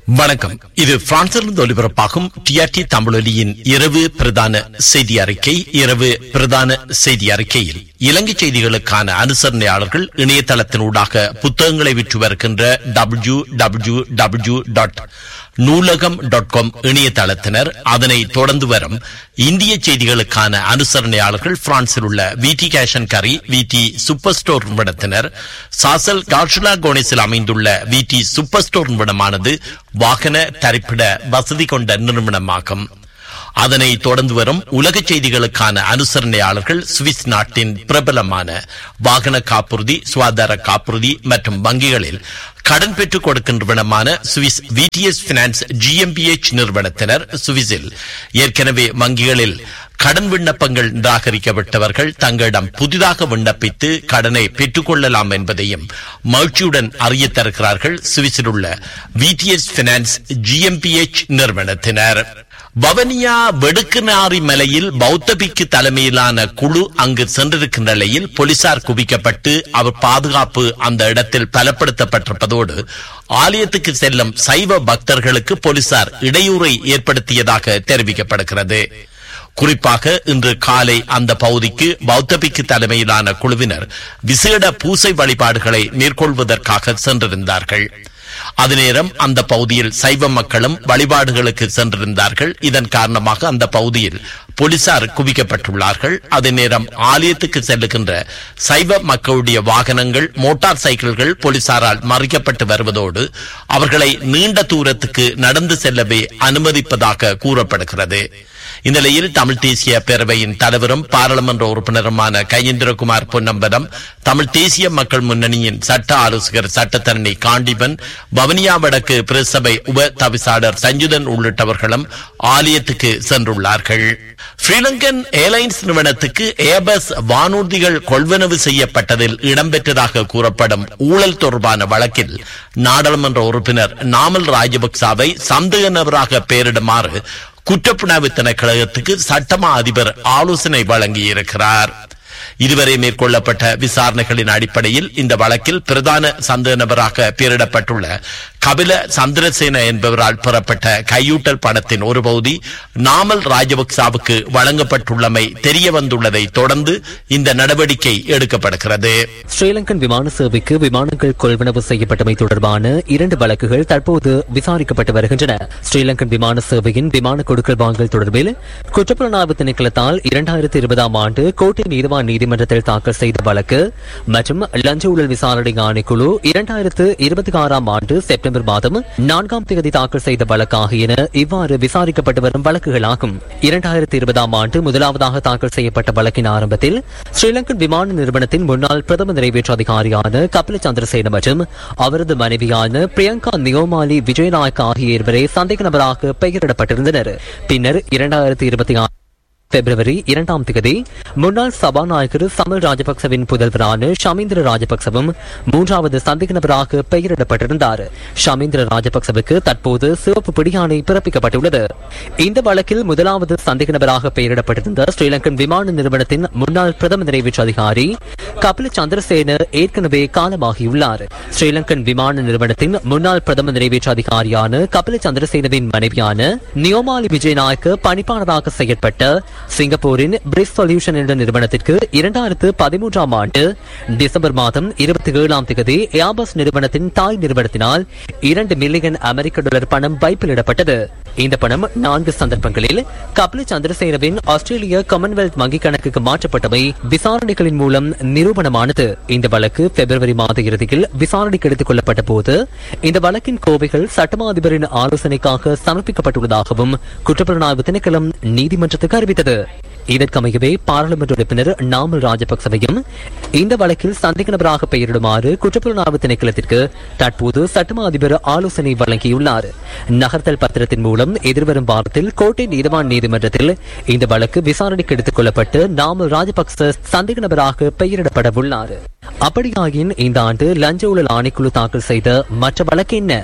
வணக்கம் இது பிரான்சிலிருந்து ஒலிபரப்பாகும் டிஆர்டி தமிழொலியின் இரவு பிரதான செய்தி அறிக்கை இரவு பிரதான செய்தி அறிக்கையில் இலங்கை செய்திகளுக்கான அனுசரணையாளர்கள் இணையதளத்தினூடாக புத்தகங்களை விற்று வருகின்ற W W W dot Noolagam dot com இணையதளத்தினர் அதனை தொடர்ந்து வரும் இந்திய செய்திகளுக்கான அனுசரணையாளர்கள் பிரான்சில் உள்ள விடி கேஷன் கரி விடி சூப்பர் ஸ்டோர் நிறுவனத்தினர் சாசல் கார்ஷுலா கோனேஸில் அமைந்துள்ள விடி சூப்பர் ஸ்டோர் நிறுவனமானது வாகன தரிப்பிட வசதி கொண்ட நிறுவனமாகும் அதனை தொடர்ந்து வரும் உலக செய்திகளுக்கான அனுசரணையாளர்கள் சுவிஸ் நாட்டின் பிரபலமான வாகன காப்புறுதி சுகாதார காப்புறுதி மற்றும் வங்கிகளில் கடன் பெற்றுக் கொடுக்கின்றவனமான சுவிஸ் விடிஎஸ் பினான்ஸ் ஜிஎம்பிஎச் நிறுவனத்தினர் சுவிஸில் ஏற்கனவே வங்கிகளில் கடன் விண்ணப்பங்கள் நிராகரிக்கப்பட்டவர்கள் தங்களிடம் புதிதாக விண்ணப்பித்து கடனை பெற்றுக்கொள்ளலாம் என்பதையும் மகிழ்ச்சியுடன் அறிய தருகிறார்கள் சுவிஸில் உள்ள விடிஎஸ் பினான்ஸ் ஜிஎம்பிஎச் நிறுவனத்தினர் வவனியா வெடுக்குநாரி மலையில் பௌத்தபிக்கு தலைமையிலான குழு அங்கு சென்றிருக்கின்ற நிலையில் போலீசார் குவிக்கப்பட்டு அவர் பாதுகாப்பு அந்த இடத்தில் பலப்படுத்தப்பட்டிருப்பதோடு ஆலயத்துக்கு செல்லும் சைவ பக்தர்களுக்கு போலீசார் இடையூறை ஏற்படுத்தியதாக தெரிவிக்கப்படுகிறது குறிப்பாக இன்று காலை அந்த பகுதிக்கு பௌத்தபிக்கு தலைமையிலான குழுவினர் விசேட பூசை வழிபாடுகளை மேற்கொள்வதற்காக சென்றிருந்தார்கள் அது நேரம் அந்த பகுதியில் சைவ மக்களும் வழிபாடுகளுக்கு சென்றிருந்தார்கள் இதன் காரணமாக அந்த பகுதியில் போலீசார் குவிக்கப்பட்டுள்ளார்கள் அதே நேரம் ஆலயத்துக்கு செல்லுகின்ற சைவ மக்களுடைய வாகனங்கள் மோட்டார் சைக்கிள்கள் போலீசாரால் மறிக்கப்பட்டு வருவதோடு அவர்களை நீண்ட தூரத்துக்கு நடந்து செல்லவே அனுமதிப்பதாக கூறப்படுகிறது இந்நிலையில் தமிழ் தேசிய பேரவையின் தலைவரும் பாராளுமன்ற உறுப்பினருமான கையேந்திரகுமார் பொன்னம்பலம் தமிழ் தேசிய மக்கள் முன்னணியின் சட்ட ஆலோசகர் சட்டத்தரணி காண்டிபன் வவனியா வடக்கு பிரசபை உப தவிசாளர் சஞ்சுதன் உள்ளிட்டவர்களும் ஆலயத்துக்கு சென்றுள்ளார்கள் ஸ்ரீலங்கன் ஏர்லைன்ஸ் நிறுவனத்துக்கு ஏபஸ் வானூர்திகள் கொள்வனவு செய்யப்பட்டதில் இடம்பெற்றதாக கூறப்படும் ஊழல் தொடர்பான வழக்கில் நாடாளுமன்ற உறுப்பினர் நாமல் ராஜபக்சாவை சந்தேக நபராக பெயரிடுமாறு குற்றப்புணர்வு திணைக்களகத்துக்கு சட்டமா அதிபர் ஆலோசனை வழங்கியிருக்கிறார் இதுவரை மேற்கொள்ளப்பட்ட விசாரணைகளின் அடிப்படையில் இந்த வழக்கில் பிரதான சந்தேக நபராக பெயரிடப்பட்டுள்ள கபில சந்திரசேன என்பவரால் பெறப்பட்ட கையூட்டல் பணத்தின் ஒரு பகுதி நாமல் ராஜபக்சாவுக்கு வழங்கப்பட்டுள்ளமை தெரிய வந்துள்ளதை தொடர்ந்து இந்த நடவடிக்கை எடுக்கப்படுகிறது ஸ்ரீலங்கன் விமான சேவைக்கு விமானங்கள் கொள்வனவு செய்யப்பட்டமை தொடர்பான இரண்டு வழக்குகள் தற்போது விசாரிக்கப்பட்டு வருகின்றன ஸ்ரீலங்கன் விமான சேவையின் விமான கொடுக்கல் வாங்கல் தொடர்பில் குற்றப்புலனாய்வு திணைக்களத்தால் இரண்டாயிரத்தி இருபதாம் ஆண்டு கோட்டை நீதிவான் நீதிமன்றத்தில் தாக்கல் செய்த வழக்கு மற்றும் லஞ்ச ஊழல் விசாரணை ஆணைக்குழு இரண்டாயிரத்து இருபத்தி ஆறாம் ஆண்டு செப்டம்பர் மாதம் நான்காம் தேதி தாக்கல் செய்த வழக்கு ஆகியன இவ்வாறு விசாரிக்கப்பட்டு வரும் வழக்குகளாகும் இரண்டாயிரத்தி இருபதாம் ஆண்டு முதலாவதாக தாக்கல் செய்யப்பட்ட வழக்கின் ஆரம்பத்தில் ஸ்ரீலங்கன் விமான நிறுவனத்தின் முன்னாள் பிரதம நிறைவேற்று அதிகாரியான கபில சந்திரசேன மற்றும் அவரது மனைவியான பிரியங்கா நியோமாலி விஜயநாயக் ஆகிய இருவரே சந்தேக நபராக பெயரிடப்பட்டிருந்தனர் பின்னர் இரண்டாயிரத்தி இருபத்தி ஆறு பிப்ரவரி இரண்டாம் தேதி முன்னாள் சபாநாயகர் சமல் ராஜபக்சவின் புதல்வரான ஷமீந்திர ராஜபக்சவும் மூன்றாவது சந்தேக நபராக பெயரிடப்பட்டிருந்தார் ஷமீந்திர ராஜபக்சவுக்கு தற்போது சிவப்பு பிடியாணை பிறப்பிக்கப்பட்டுள்ளது இந்த வழக்கில் முதலாவது சந்தேக நபராக பெயரிடப்பட்டிருந்த ஸ்ரீலங்கன் விமான நிறுவனத்தின் முன்னாள் பிரதம நிறைவேற்று அதிகாரி கபில சந்திரசேன ஏற்கனவே காலமாகியுள்ளார் ஸ்ரீலங்கன் விமான நிறுவனத்தின் முன்னாள் பிரதம நிறைவேற்று அதிகாரியான கபில சந்திரசேனவின் மனைவியான நியோமாலி விஜயநாயக்க பணிப்பாளராக செயற்பட்ட சிங்கப்பூரின் பிரிஸ் சொல்யூஷன் என்ற நிறுவனத்திற்கு இரண்டாயிரத்து பதிமூன்றாம் ஆண்டு டிசம்பர் மாதம் இருபத்தி ஏழாம் தேதி ஏபஸ் நிறுவனத்தின் தாய் நிறுவனத்தினால் இரண்டு மில்லியன் அமெரிக்க டாலர் பணம் வைப்பிலிடப்பட்டது இந்த பணம் நான்கு சந்தர்ப்பங்களில் கபில சந்திரசேனவின் ஆஸ்திரேலிய காமன்வெல்த் வங்கிக் கணக்குக்கு மாற்றப்பட்டவை விசாரணைகளின் மூலம் நிரூபணமானது இந்த வழக்கு பிப்ரவரி மாத இறுதியில் விசாரணைக்கு எடுத்துக் கொள்ளப்பட்ட போது இந்த வழக்கின் கோவைகள் சட்டமா அதிபரின் ஆலோசனைக்காக சமர்ப்பிக்கப்பட்டுள்ளதாகவும் குற்றப்புலனாய்வு திணைக்களம் நீதிமன்றத்துக்கு அறிவித்தது இதற்கமையவே பாராளுமன்ற உறுப்பினர் நாமல் ராஜபக்சவையும் இந்த வழக்கில் சந்தேக நபராக பெயரிடுமாறு குற்றப்புலனாய்வு திணைக்களத்திற்கு தற்போது சட்டமா அதிபர் ஆலோசனை வழங்கியுள்ளார் நகர்த்தல் பத்திரத்தின் மூலம் எதிர்வரும் வாரத்தில் கோட்டை நீதிவான் நீதிமன்றத்தில் இந்த வழக்கு விசாரணைக்கு எடுத்துக் கொள்ளப்பட்டு நாமல் ராஜபக்ச சந்தேக நபராக பெயரிடப்பட உள்ளார் அப்படியாயின் இந்த ஆண்டு லஞ்ச ஊழல் ஆணைக்குழு தாக்கல் செய்த மற்ற வழக்கு என்ன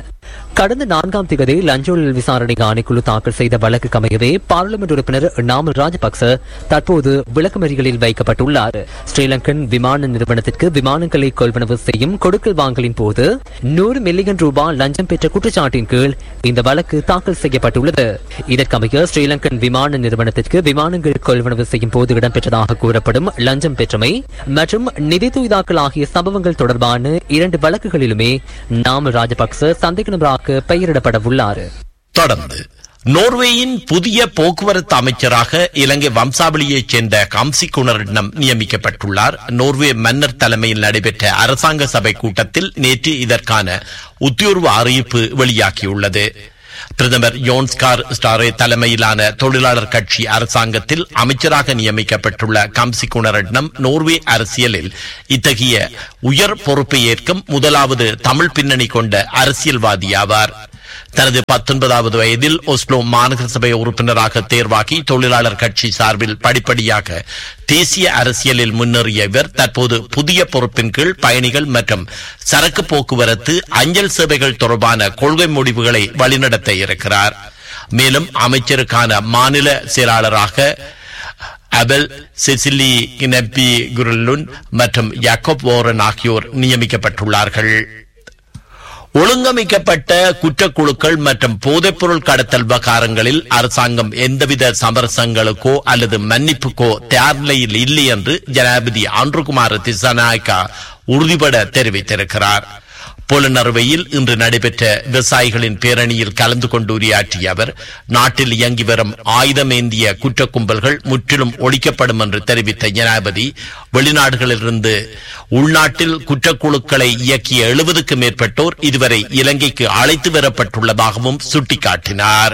கடந்த நான்காம் திகதி லஞ்ச ஊழல் விசாரணை ஆணைக்குழு தாக்கல் செய்த வழக்கு அமையவே பாராளுமன்ற உறுப்பினர் நாமல் ராஜபக்ச தற்போது விளக்கமறிகளில் வைக்கப்பட்டுள்ளார் ஸ்ரீலங்கன் விமான நிறுவனத்திற்கு விமானங்களை கொள்வனவு செய்யும் கொடுக்கல் வாங்கலின் போது நூறு மில்லியன் ரூபாய் லஞ்சம் பெற்ற குற்றச்சாட்டின் கீழ் இந்த வழக்கு தாக்கல் செய்யப்பட்டுள்ளது இதற்கமைய ஸ்ரீலங்கன் விமான நிறுவனத்திற்கு விமானங்கள் கொள்வனவு செய்யும் போது இடம்பெற்றதாக கூறப்படும் லஞ்சம் பெற்றமை மற்றும் நிதி துய்தாக்கல் ஆகிய சம்பவங்கள் தொடர்பான இரண்டு வழக்குகளிலுமே நாமல் ராஜபக்ச சந்தேக நபராக பெயரிடப்பட உள்ளார் தொடர்ந்து நோர்வேயின் புதிய போக்குவரத்து அமைச்சராக இலங்கை வம்சாவளியைச் சேர்ந்த கம்சி குணரிடம் நியமிக்கப்பட்டுள்ளார் நோர்வே மன்னர் தலைமையில் நடைபெற்ற அரசாங்க சபை கூட்டத்தில் நேற்று இதற்கான உத்தியோர்வு அறிவிப்பு வெளியாகியுள்ளது பிரதமர் யோன்ஸ்கார் ஸ்டாரே தலைமையிலான தொழிலாளர் கட்சி அரசாங்கத்தில் அமைச்சராக நியமிக்கப்பட்டுள்ள கம்சி குணரட்னம் நோர்வே அரசியலில் இத்தகைய உயர் பொறுப்பை ஏற்கும் முதலாவது தமிழ் பின்னணி கொண்ட அரசியல்வாதியாவார் தனது பத்தொன்பதாவது வயதில் ஒஸ்லோ மாநகர சபை உறுப்பினராக தேர்வாகி தொழிலாளர் கட்சி சார்பில் படிப்படியாக தேசிய அரசியலில் முன்னேறிய இவர் தற்போது புதிய பொறுப்பின் கீழ் பயணிகள் மற்றும் சரக்கு போக்குவரத்து அஞ்சல் சேவைகள் தொடர்பான கொள்கை முடிவுகளை வழிநடத்த இருக்கிறார் மேலும் அமைச்சருக்கான மாநில செயலாளராக அபெல் செசிலி கினப்பி குரலுன் மற்றும் யாக்கோப் ஓரன் ஆகியோர் நியமிக்கப்பட்டுள்ளார்கள் ஒழுங்கமைக்கப்பட்ட குற்றக்குழுக்கள் மற்றும் போதைப்பொருள் கடத்தல் விவகாரங்களில் அரசாங்கம் எந்தவித சமரசங்களுக்கோ அல்லது மன்னிப்புக்கோ தயார் நிலையில் இல்லை என்று ஜனாதிபதி ஆண்ட்ருகுமார் திசாநாயக்கா உறுதிபட தெரிவித்திருக்கிறார் புலனறுவையில் இன்று நடைபெற்ற விவசாயிகளின் பேரணியில் கலந்து கொண்டு உரையாற்றிய அவர் நாட்டில் இயங்கி வரும் ஆயுதமேந்திய குற்ற கும்பல்கள் முற்றிலும் ஒழிக்கப்படும் என்று தெரிவித்த ஜனாதிபதி வெளிநாடுகளிலிருந்து உள்நாட்டில் குற்றக்குழுக்களை இயக்கிய எழுபதுக்கு மேற்பட்டோர் இதுவரை இலங்கைக்கு அழைத்து வரப்பட்டுள்ளதாகவும் சுட்டிக்காட்டினார்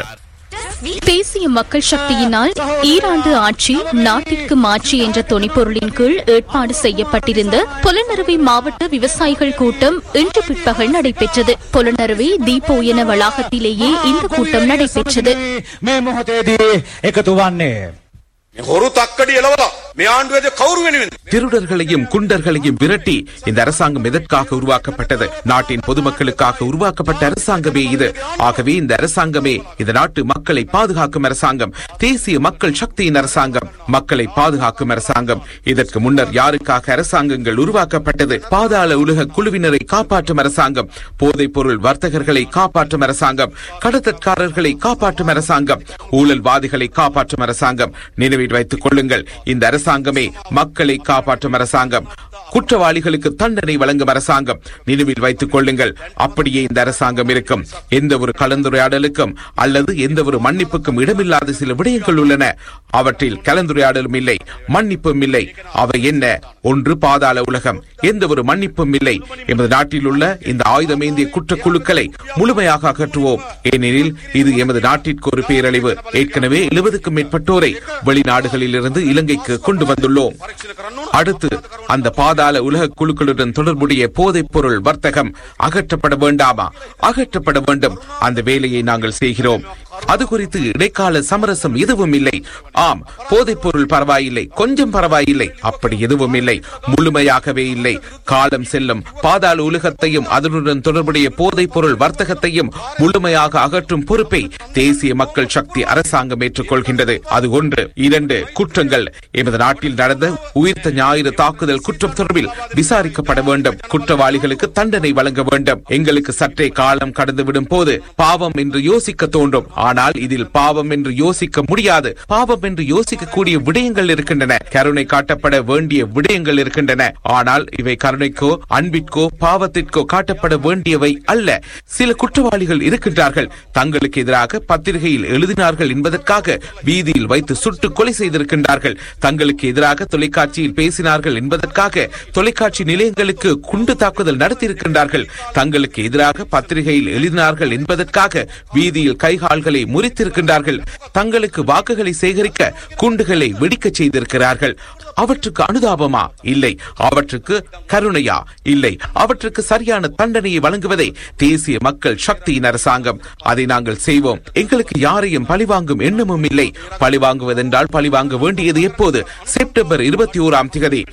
தேசிய மக்கள் சக்தியினால் ஈராண்டு ஆட்சி நாட்டிற்கு மாட்சி என்ற துணைப்பொருளின் கீழ் ஏற்பாடு செய்யப்பட்டிருந்த புலனறுவை மாவட்ட விவசாயிகள் கூட்டம் இன்று பிற்பகல் நடைபெற்றது புலனறுவை தீபோயன வளாகத்திலேயே இந்த கூட்டம் நடைபெற்றது මේ මොහොතේදී එකතු වන්නේ. හොරු තක්කඩි එලවලා මේ ආණ්ඩුවේද කවුරු වෙනුවෙන්ද? திருடர்களையும் குண்டர்களையும் விரட்டி இந்த அரசாங்கம் எதற்காக உருவாக்கப்பட்டது நாட்டின் பொதுமக்களுக்காக உருவாக்கப்பட்ட அரசாங்கமே இது ஆகவே இந்த அரசாங்கமே இந்த நாட்டு மக்களை பாதுகாக்கும் அரசாங்கம் தேசிய மக்கள் சக்தியின் அரசாங்கம் மக்களை பாதுகாக்கும் அரசாங்கம் இதற்கு முன்னர் யாருக்காக அரசாங்கங்கள் உருவாக்கப்பட்டது பாதாள உலக குழுவினரை காப்பாற்றும் அரசாங்கம் போதைப் பொருள் வர்த்தகர்களை காப்பாற்றும் அரசாங்கம் கடத்தற்காரர்களை காப்பாற்றும் அரசாங்கம் ஊழல்வாதிகளை காப்பாற்றும் அரசாங்கம் நினைவில் வைத்துக் கொள்ளுங்கள் இந்த அரசாங்கமே மக்களை காப்பாற்றும் அரசாங்கம் குற்றவாளிகளுக்கு தண்டனை வழங்கும் அரசாங்கம் நினைவில் வைத்துக் கொள்ளுங்கள் அப்படியே இந்த அரசாங்கம் இருக்கும் எந்த ஒரு கலந்துரையாடலுக்கும் அல்லது எந்த ஒரு மன்னிப்புக்கும் இடமில்லாத சில விடயங்கள் உள்ளன அவற்றில் கலந்துரையாடலும் இல்லை மன்னிப்பும் இல்லை அவை என்ன ஒன்று பாதாள உலகம் எந்த ஒரு மன்னிப்பும் இல்லை எமது நாட்டில் உள்ள இந்த ஆயுதமேந்திய குற்றக்குழுக்களை முழுமையாக அகற்றுவோம் ஏனெனில் இது எமது நாட்டிற்கு ஒரு பேரழிவு ஏற்கனவே எழுபதுக்கும் மேற்பட்டோரை வெளிநாடுகளில் இருந்து இலங்கைக்கு கொண்டு வந்துள்ளோம் அடுத்து அந்த பாதாள உலக குழுக்களுடன் தொடர்புடைய போதைப் பொருள் வர்த்தகம் அகற்றப்பட வேண்டாமா அகற்றப்பட வேண்டும் அந்த வேலையை நாங்கள் செய்கிறோம் அது குறித்து இடைக்கால சமரசம் எதுவும் இல்லை ஆம் போதைப் பொருள் பரவாயில்லை கொஞ்சம் பரவாயில்லை அப்படி எதுவும் இல்லை முழுமையாகவே இல்லை காலம் செல்லும் பாதாள உலகத்தையும் அதனுடன் தொடர்புடைய போதைப் பொருள் வர்த்தகத்தையும் முழுமையாக அகற்றும் பொறுப்பை தேசிய மக்கள் சக்தி அரசாங்கம் ஏற்றுக்கொள்கின்றது அது ஒன்று இரண்டு குற்றங்கள் எமது நாட்டில் நடந்த உயிர்த்த ஞாயிறு தாக்குதல் குற்றம் தொடர்பில் விசாரிக்கப்பட வேண்டும் குற்றவாளிகளுக்கு தண்டனை வழங்க வேண்டும் எங்களுக்கு சற்றே காலம் கடந்துவிடும் போது பாவம் என்று யோசிக்க தோன்றும் ஆனால் இதில் பாவம் என்று யோசிக்க முடியாது பாவம் என்று யோசிக்கக்கூடிய விடயங்கள் இருக்கின்றன கருணை காட்டப்பட வேண்டிய விடயங்கள் இருக்கின்றன ஆனால் இவை கருணைக்கோ அன்பிற்கோ பாவத்திற்கோ காட்டப்பட வேண்டியவை அல்ல சில குற்றவாளிகள் இருக்கின்றார்கள் தங்களுக்கு எதிராக பத்திரிகையில் எழுதினார்கள் என்பதற்காக வீதியில் வைத்து சுட்டு கொலை செய்திருக்கின்றார்கள் தங்களுக்கு எதிராக தொலைக்காட்சியில் பேசினார்கள் என்பதற்காக தொலைக்காட்சி நிலையங்களுக்கு குண்டு தாக்குதல் நடத்தியிருக்கின்றார்கள் தங்களுக்கு எதிராக பத்திரிகையில் எழுதினார்கள் என்பதற்காக வீதியில் கைகால்களை முறித்திருக்கின்றார்கள் தங்களுக்கு வாக்குகளை சேகரிக்க குண்டுகளை வெடிக்கச் செய்திருக்கிறார்கள் அவற்றுக்கு அனுதாபமா இல்லை அவற்றுக்கு கருணையா இல்லை அவற்றுக்கு சரியான தண்டனையை வழங்குவதை தேசிய மக்கள் சக்தியின் அரசாங்கம் அதை நாங்கள் செய்வோம் எங்களுக்கு யாரையும் பழிவாங்கும் எண்ணமும் இல்லை பழிவாங்குவதென்றால் பழிவாங்க வேண்டியது எப்போது செப்டம்பர் இருபத்தி ஓராம் திகதி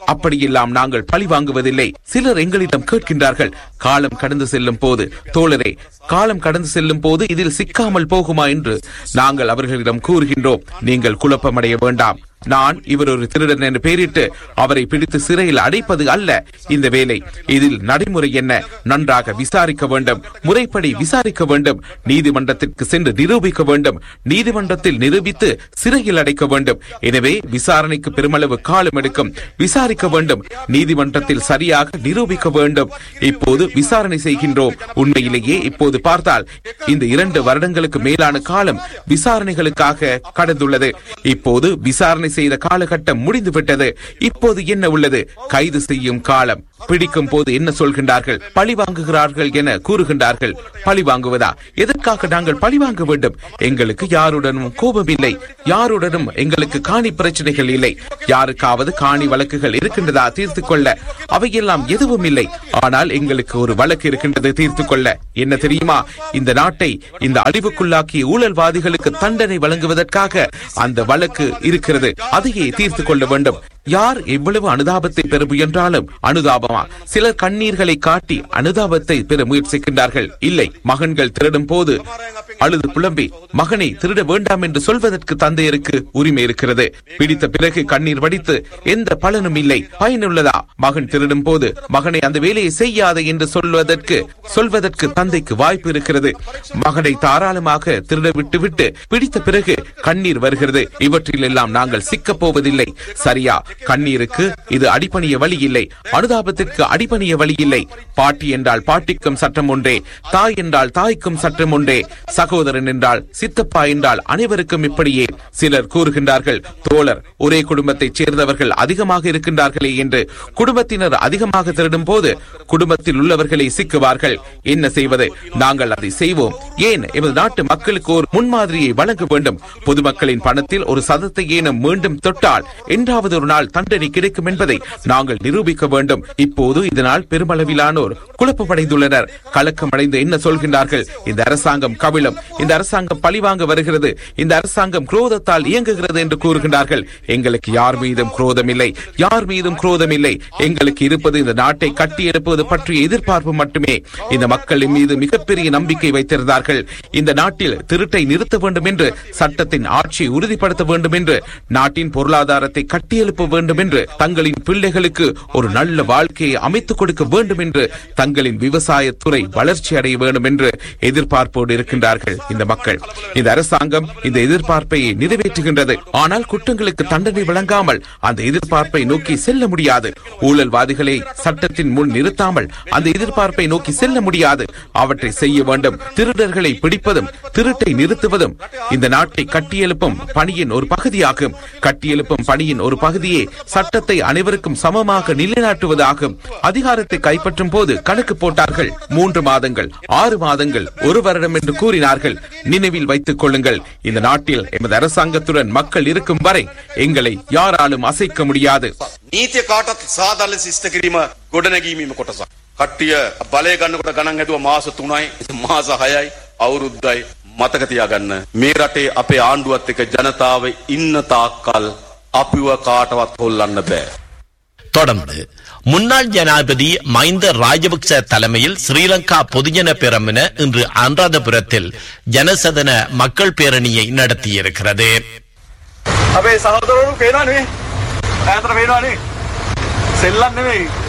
அப்படியெல்லாம் நாங்கள் பழி வாங்குவதில்லை சிலர் எங்களிடம் கேட்கின்றார்கள் காலம் கடந்து செல்லும் போது தோழரே காலம் கடந்து செல்லும் போது இதில் சிக்காமல் போகுமா என்று நாங்கள் அவர்களிடம் கூறுகின்றோம் நீங்கள் குழப்பமடைய வேண்டாம் நான் இவர் ஒரு திருடன் என்று பெயரிட்டு அவரை பிடித்து சிறையில் அடைப்பது அல்ல இந்த வேலை இதில் நடைமுறை என்ன நன்றாக விசாரிக்க வேண்டும் முறைப்படி விசாரிக்க வேண்டும் நீதிமன்றத்திற்கு சென்று நிரூபிக்க வேண்டும் நீதிமன்றத்தில் நிரூபித்து சிறையில் அடைக்க வேண்டும் எனவே விசாரணைக்கு பெருமளவு காலம் எடுக்கும் விசாரிக்க வேண்டும் நீதிமன்றத்தில் சரியாக நிரூபிக்க வேண்டும் இப்போது விசாரணை செய்கின்றோம் உண்மையிலேயே இப்போது பார்த்தால் இந்த இரண்டு வருடங்களுக்கு மேலான காலம் விசாரணைகளுக்காக கடந்துள்ளது இப்போது விசாரணை செய்த காலகட்டம் முடிந்துவிட்டது இப்போது என்ன உள்ளது கைது செய்யும் காலம் பிடிக்கும் போது என்ன சொல்கின்றார்கள் பழி வாங்குகிறார்கள் என கூறுகின்றார்கள் பழி வாங்குவதா எதற்காக நாங்கள் பழி வாங்க வேண்டும் எங்களுக்கு யாருடனும் கோபம் இல்லை யாருடனும் எங்களுக்கு காணி பிரச்சனைகள் இல்லை யாருக்காவது காணி வழக்குகள் இருக்கின்றதா தீர்த்து கொள்ள அவையெல்லாம் எதுவும் இல்லை ஆனால் எங்களுக்கு ஒரு வழக்கு இருக்கின்றது தீர்த்து கொள்ள என்ன தெரியுமா இந்த நாட்டை இந்த அழிவுக்குள்ளாக்கிய ஊழல்வாதிகளுக்கு தண்டனை வழங்குவதற்காக அந்த வழக்கு இருக்கிறது அதையே தீர்த்து கொள்ள வேண்டும் யார் எவ்வளவு அனுதாபத்தை பெற முயன்றாலும் அனுதாபமா சிலர் கண்ணீர்களை காட்டி அனுதாபத்தை பெற முயற்சிக்கின்றார்கள் இல்லை மகன்கள் திருடும் போது அழுது புலம்பி மகனை திருட வேண்டாம் என்று சொல்வதற்கு தந்தையருக்கு உரிமை இருக்கிறது பிடித்த பிறகு கண்ணீர் வடித்து எந்த பலனும் இல்லை பயனுள்ளதா மகன் திருடும் போது மகனை அந்த வேலையை செய்யாதே என்று சொல்வதற்கு சொல்வதற்கு தந்தைக்கு வாய்ப்பு இருக்கிறது மகனை தாராளமாக திருட விட்டு விட்டு பிடித்த பிறகு கண்ணீர் வருகிறது இவற்றில் எல்லாம் நாங்கள் சிக்கப் போவதில்லை சரியா கண்ணீருக்கு இது அடிப்பணிய வழி இல்லை அனுதாபத்திற்கு அடிப்பணிய வழி இல்லை பாட்டி என்றால் பாட்டிக்கும் சட்டம் ஒன்றே தாய் என்றால் தாய்க்கும் சட்டம் ஒன்றே சகோதரன் என்றால் சித்தப்பா என்றால் அனைவருக்கும் இப்படியே சிலர் கூறுகின்றார்கள் தோழர் ஒரே குடும்பத்தைச் சேர்ந்தவர்கள் அதிகமாக இருக்கின்றார்களே என்று குடும்பத்தினர் அதிகமாக திருடும் போது குடும்பத்தில் உள்ளவர்களை சிக்குவார்கள் என்ன செய்வது நாங்கள் அதை செய்வோம் ஏன் எமது நாட்டு மக்களுக்கு ஒரு முன்மாதிரியை வழங்க வேண்டும் பொதுமக்களின் பணத்தில் ஒரு சதத்தை ஏனும் மீண்டும் தொட்டால் என்றாவது ஒரு நாள் தண்டனை கிடைக்கும் என்பதை நாங்கள் நிரூபிக்க வேண்டும் இப்போது இதனால் பெருமளவிலானோர் குழப்பமடைந்துள்ளனர் கலக்கமடைந்து என்ன சொல்கின்றார்கள் இந்த அரசாங்கம் கவிழம் இந்த அரசாங்கம் பழிவாங்க வருகிறது இந்த அரசாங்கம் குரோதத்தால் இயங்குகிறது என்று கூறுகின்றார்கள் எங்களுக்கு யார் மீதும் குரோதம் இல்லை யார் மீதும் குரோதம் இல்லை எங்களுக்கு இருப்பது இந்த நாட்டை கட்டியெழுப்புவது பற்றிய எதிர்பார்ப்பு மட்டுமே இந்த மக்களின் மீது மிகப்பெரிய நம்பிக்கை வைத்திருந்தார்கள் இந்த நாட்டில் திருட்டை நிறுத்த வேண்டும் என்று சட்டத்தின் ஆட்சியை உறுதிப்படுத்த வேண்டும் என்று நாட்டின் பொருளாதாரத்தை கட்டியெழுப்ப வேண்டும் என்று தங்களின் பிள்ளைகளுக்கு ஒரு நல்ல வாழ்க்கையை அமைத்துக் கொடுக்க வேண்டும் என்று தங்களின் விவசாயத்துறை வளர்ச்சி அடைய வேண்டும் என்று எதிர்பார்ப்போடு இருக்கின்றார்கள் இந்த மக்கள் இந்த அரசாங்கம் இந்த எதிர்பார்ப்பை நிறைவேற்றுகின்றது ஆனால் குற்றங்களுக்கு தண்டனை வழங்காமல் அந்த எதிர்பார்ப்பை நோக்கி செல்ல முடியாது ஊழல்வாதிகளை சட்டத்தின் முன் நிறுத்தாமல் அந்த எதிர்பார்ப்பை நோக்கி செல்ல முடியாது அவற்றை செய்ய வேண்டும் திருடர்களை பிடிப்பதும் திருட்டை நிறுத்துவதும் இந்த நாட்டை கட்டியெழுப்பும் பணியின் ஒரு பகுதியாகும் கட்டியெழுப்பும் பணியின் ஒரு பகுதியே சட்டத்தை அனைவருக்கும் சமமாக நிலைநாட்டுவதாகும் அதிகாரத்தை கைப்பற்றும் போது கணக்கு போட்டார்கள் மூன்று மாதங்கள் ஆறு மாதங்கள் ஒரு வருடம் என்று கூறினார்கள் நினைவில் வைத்துக் கொள்ளுங்கள் இந்த நாட்டில் எமது அரசாங்கத்துடன் மக்கள் இருக்கும் வரை எங்களை யாராலும் அசைக்க முடியாது නීතිය කාටත් සාධල්ල සිස්ත කිරීම ගොඩනැගීමීම කොටස. කට්ටිය බලය ගන්නකොට ගණන් ඇතුව මාස තුනයි මාස හයයි අවුරුද්දයි මතක තියාගන්න. මේ රටේ අපේ ආණ්ඩුවත් එක ජනතාව ඉන්න තාක්කල් අපිව කාටවත් හොල්ලන්න බෑ. தொடர்ந்து முன்னாள் ஜனாதிபதி மஹிந்த ராஜபக்ச தலைமையில் ஸ்ரீலங்கா பொதுஜன பெரமுன இன்று அனுராதபுரத்தில் ஜனசதன மக்கள் பேரணியை நடத்தியிருக்கிறது අපේ සහෝදරවරු පේනවානේ ඈතට පේනවානේ සෙල්ලම් නෙමෙයි